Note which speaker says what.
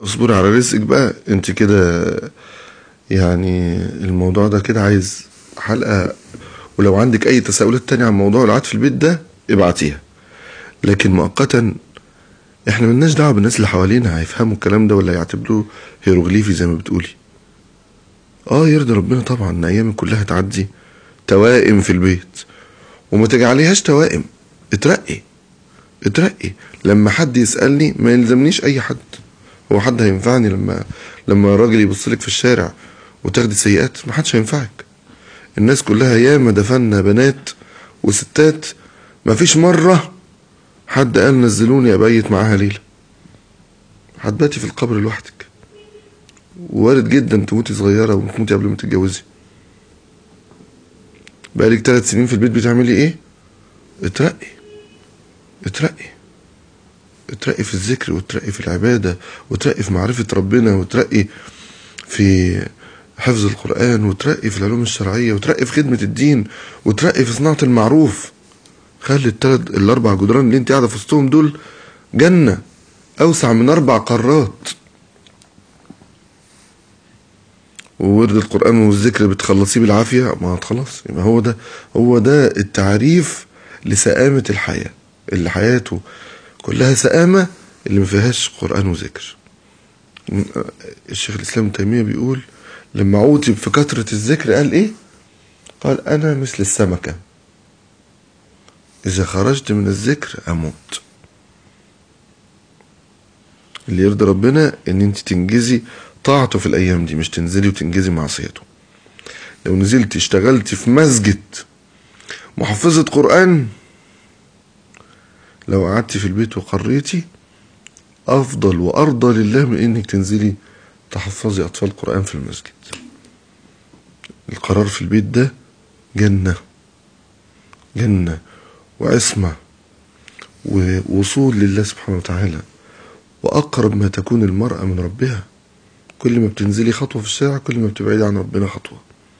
Speaker 1: اصبري على رزقك بقى انت كده يعني الموضوع ده كده عايز حلقة ولو عندك اي تساؤلات تانية عن موضوع القعد في البيت ده ابعتيها لكن مؤقتا احنا ملناش دعوه بالناس اللي حوالينا هيفهموا الكلام ده ولا يعتبروه هيروغليفي زي ما بتقولي اه يرضي ربنا طبعا ان ايامك كلها تعدي توائم في البيت وما تجعليهاش توائم اترقي اترقي لما حد يسالني ما يلزمنيش اي حد هو حد هينفعني لما لما راجل يبص لك في الشارع وتاخدي سيئات ما حدش هينفعك الناس كلها ياما دفنا بنات وستات ما فيش مره حد قال نزلوني ابيت معاها ليله هتباتي في القبر لوحدك وارد جدا تموتي صغيره وتموتي قبل ما تتجوزي بقالك ثلاث سنين في البيت بتعملي ايه اترقي اترقي اترقي في الذكر وترقي في العبادة وترقي في معرفة ربنا وترقي في حفظ القرآن وترقي في العلوم الشرعية وترقي في خدمة الدين وترقي في صناعة المعروف خلي التلات الأربع جدران اللي انت قاعدة في وسطهم دول جنة أوسع من أربع قارات وورد القرآن والذكر بتخلصيه بالعافية ما خلاص يبقى هو ده هو ده التعريف لسآمة الحياة اللي حياته كلها سآمة اللي ما فيهاش قرآن وذكر الشيخ الإسلام ابن تيمية بيقول لما عوتب في كثرة الذكر قال إيه؟ قال أنا مثل السمكة إذا خرجت من الذكر أموت اللي يرضي ربنا إن أنت تنجزي طاعته في الأيام دي مش تنزلي وتنجزي معصيته لو نزلت اشتغلت في مسجد محفظة قرآن لو قعدتي في البيت وقريتي أفضل وأرضى لله من إنك تنزلي تحفظي أطفال قرآن في المسجد القرار في البيت ده جنة جنة وعصمة ووصول لله سبحانه وتعالى وأقرب ما تكون المرأة من ربها كل ما بتنزلي خطوة في الشارع كل ما بتبعدي عن ربنا خطوة